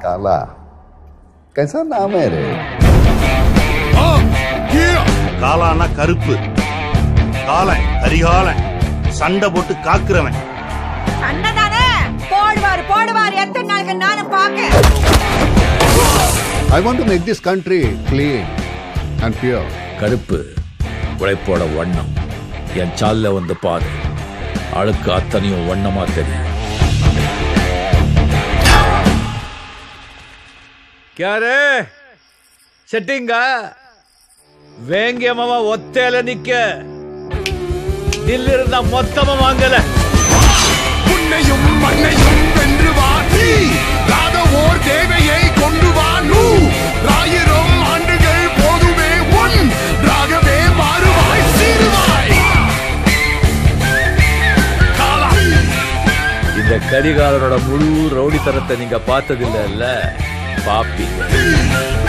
काला कैसा नाम है रे காலானா கருப்பு காலன் கரிகாலன் சண்டை போட்டு காக்குறவன் சண்டை தானே போடுவாரு போடுவாரு எத்தனை நாளுக்கு நானும் பாக்க I want to make this country clean and pure. கருப்பு உழைப்போட வண்ணம் என் சால்ல வந்து பாரு அழுக்கு அத்தனையும் வண்ணமா தெரியும் ಕ್ಯಾರೇ ಸೆಟ್ಟಿಂಗ வேங்கியமாவ ஒத்தையில நிக்க தில்லிருந்த மொத்தமா வாங்கல உன்னையும் மண்ணையும் வென்று வாசி ராக ஓர் தேவையை கொண்டு வா நூ ஆயிரம் ஆண்டுகள் போதுமே உன் ராகவே மாறுவாய் சீருவாய் காலா இந்த கரிகாலனோட முழு ரவுடித்தனத்தை நீங்க பார்த்ததில்ல இல்ல பாப்பீங்க